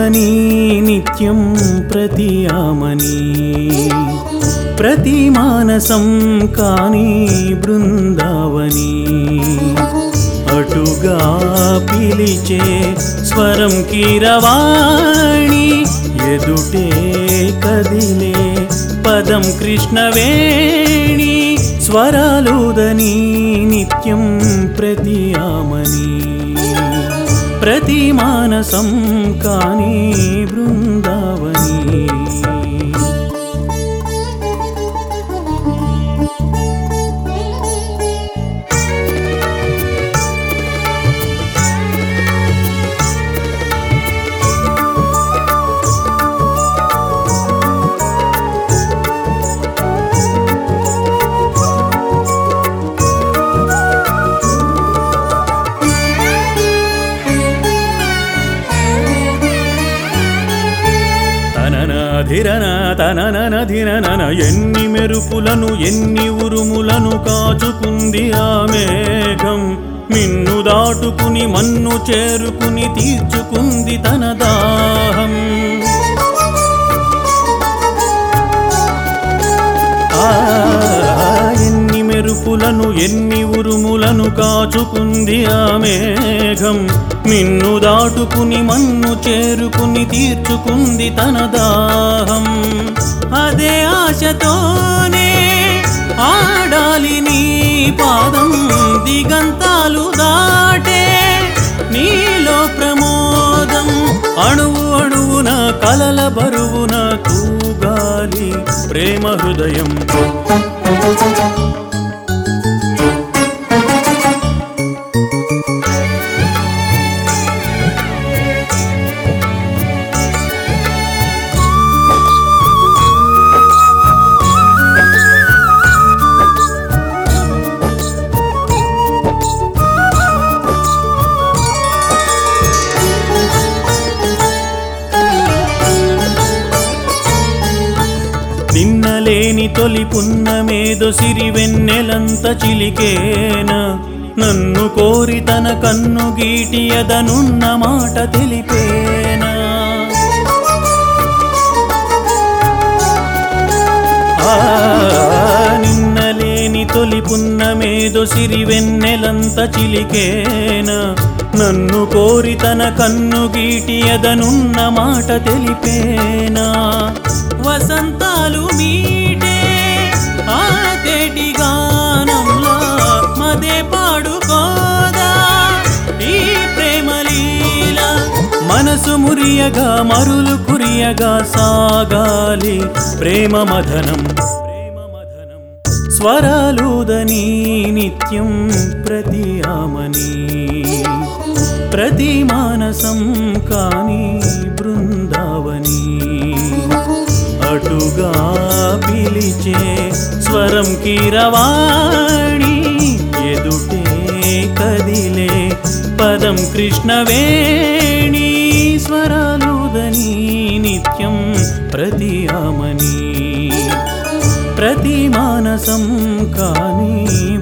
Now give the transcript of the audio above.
స్వరాలుదని నిత్యం ప్రతియామని ప్రతి మానసం కాని బృందావని అటుగా పిలిచే స్వరం కీరవాణి ఎదుటే కదిలే పదం కృష్ణవేణి స్వరాలుదని నిత్యం ప్రతియామని ప్రతి మానసం కాని బృందావని తననాధిరన తననధిరనన ఎన్ని మెరుపులను ఎన్ని ఉరుములను కాచుకుంది ఆ మేఘం మిన్ను దాటుకుని మన్ను చేరుకుని తీర్చుకుంది తన దాహం ఆ, ఎన్ని మెరుపులను ఎన్ని ఉరుములను కాచుకుంది ఆ మేఘం మిన్ను దాటుకుని మన్ను చేరుకుని తీర్చుకుంది తన దాహం అదే ఆశతోనే ఆడాలి నీ పాదం దిగంతాలు దాటే నీలో ప్రమోదం అణువు అణువున కలల బరువున తూగాలి ప్రేమ హృదయం నిన్నలేని తొలి పున్నమేదో సిరి వెన్నెలంత చిలికేనా నన్ను కోరి తన కన్ను గీటియదనున్న మాట తెలిపేనా ఆ, నిన్నలేని తొలి పున్నమేదో సిరి వెన్నెలంత చిలికేనా నన్ను కోరి తన కన్ను గీటియదనున్న మాట తెలిపేనా వసంతాలు మీటే ఆ తేటి గానంలా మదే పాడుకోదా ఈ ప్రేమలీల మనసు మురియగా మరులు కురియగా సాగాలి ప్రేమ మధనం స్వరాలుదని నిత్యం ప్రతియామని ప్రతి మానసం కాని బృందావని అటుగా పిలిచే స్వరం కీరవాణి ఎదుటే కదిలే పదం కృష్ణవేణి స్వరాలుదని నిత్యం ప్రతియామని ప్రతి మానసం కాని